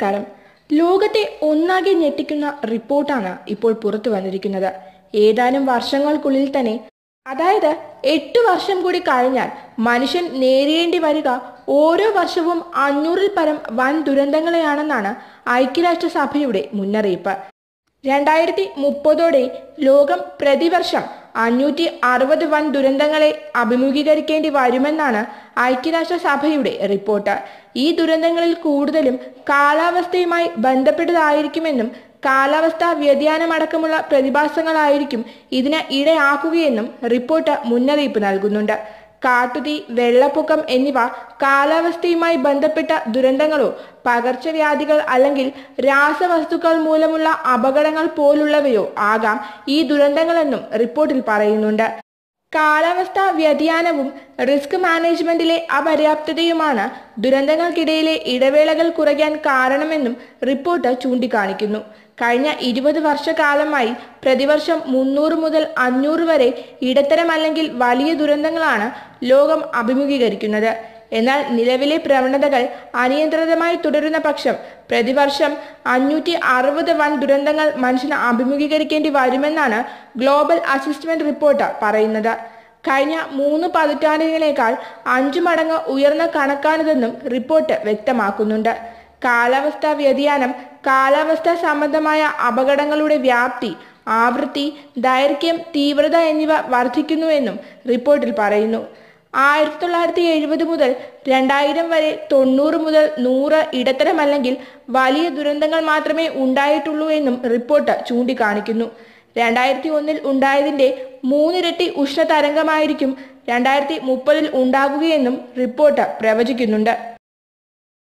നമസ്കാരം ലോകത്തെ ഒന്നാകെ ഞെട്ടിക്കുന്ന റിപ്പോർട്ടാണ് ഇപ്പോൾ പുറത്തു വന്നിരിക്കുന്നത് ഏതാനും വർഷങ്ങൾക്കുള്ളിൽ തന്നെ അതായത് എട്ട് വർഷം കൂടി കഴിഞ്ഞാൽ മനുഷ്യൻ നേരിടേണ്ടി വരിക ഓരോ വർഷവും അഞ്ഞൂറിൽ പരം വൻ ദുരന്തങ്ങളെയാണെന്നാണ് ഐക്യരാഷ്ട്രസഭയുടെ മുന്നറിയിപ്പ് രണ്ടായിരത്തി മുപ്പതോടെ ലോകം പ്രതിവർഷം അഞ്ഞൂറ്റി അറുപത് വൻ ദുരന്തങ്ങളെ അഭിമുഖീകരിക്കേണ്ടി വരുമെന്നാണ് ഐക്യരാഷ്ട്രസഭയുടെ റിപ്പോർട്ട് ഈ ദുരന്തങ്ങളിൽ കൂടുതലും കാലാവസ്ഥയുമായി ബന്ധപ്പെട്ടതായിരിക്കുമെന്നും കാലാവസ്ഥാ വ്യതിയാനമടക്കമുള്ള പ്രതിഭാസങ്ങളായിരിക്കും ഇതിന് ഇടയാക്കുകയെന്നും റിപ്പോർട്ട് മുന്നറിയിപ്പ് നൽകുന്നുണ്ട് കാട്ടുതീ വെള്ളപ്പൊക്കം എന്നിവ കാലാവസ്ഥയുമായി ബന്ധപ്പെട്ട ദുരന്തങ്ങളോ പകർച്ചവ്യാധികൾ അല്ലെങ്കിൽ രാസവസ്തുക്കൾ മൂലമുള്ള അപകടങ്ങൾ പോലുള്ളവയോ ആകാം ഈ ദുരന്തങ്ങളെന്നും റിപ്പോർട്ടിൽ പറയുന്നുണ്ട് കാലാവസ്ഥാ വ്യതിയാനവും റിസ്ക് മാനേജ്മെന്റിലെ അപര്യാപ്തതയുമാണ് ദുരന്തങ്ങൾക്കിടയിലെ ഇടവേളകൾ കുറയ്ക്കാൻ കാരണമെന്നും റിപ്പോർട്ട് ചൂണ്ടിക്കാണിക്കുന്നു കഴിഞ്ഞ ഇരുപത് വർഷക്കാലമായി പ്രതിവർഷം മുന്നൂറ് മുതൽ അഞ്ഞൂറ് വരെ ഇടത്തരം അല്ലെങ്കിൽ വലിയ ദുരന്തങ്ങളാണ് ലോകം അഭിമുഖീകരിക്കുന്നത് എന്നാൽ നിലവിലെ പ്രവണതകൾ അനിയന്ത്രിതമായി തുടരുന്ന പക്ഷം പ്രതിവർഷം അഞ്ഞൂറ്റി അറുപത് വൻ ദുരന്തങ്ങൾ മനുഷ്യന് അഭിമുഖീകരിക്കേണ്ടി വരുമെന്നാണ് ഗ്ലോബൽ അസിസ്റ്റ്മെന്റ് റിപ്പോർട്ട് പറയുന്നത് കഴിഞ്ഞ മൂന്ന് പതിറ്റാണ്ടിനേക്കാൾ അഞ്ചു മടങ്ങ് ഉയർന്ന കണക്കാണിതെന്നും റിപ്പോർട്ട് വ്യക്തമാക്കുന്നുണ്ട് കാലാവസ്ഥാ വ്യതിയാനം കാലാവസ്ഥാ സംബന്ധമായ അപകടങ്ങളുടെ വ്യാപ്തി ആവൃത്തി ദൈർഘ്യം തീവ്രത എന്നിവ വർദ്ധിക്കുന്നുവെന്നും റിപ്പോർട്ടിൽ പറയുന്നു ആയിരത്തി തൊള്ളായിരത്തി എഴുപത് മുതൽ രണ്ടായിരം വരെ തൊണ്ണൂറ് മുതൽ നൂറ് ഇടത്തരം അല്ലെങ്കിൽ വലിയ ദുരന്തങ്ങൾ മാത്രമേ ഉണ്ടായിട്ടുള്ളൂ എന്നും റിപ്പോർട്ട് ചൂണ്ടിക്കാണിക്കുന്നു രണ്ടായിരത്തി ഒന്നിൽ ഉണ്ടായതിന്റെ മൂന്നിരട്ടി ഉഷ്ണതരംഗമായിരിക്കും രണ്ടായിരത്തി മുപ്പതിൽ ഉണ്ടാകുകയെന്നും റിപ്പോർട്ട് പ്രവചിക്കുന്നുണ്ട്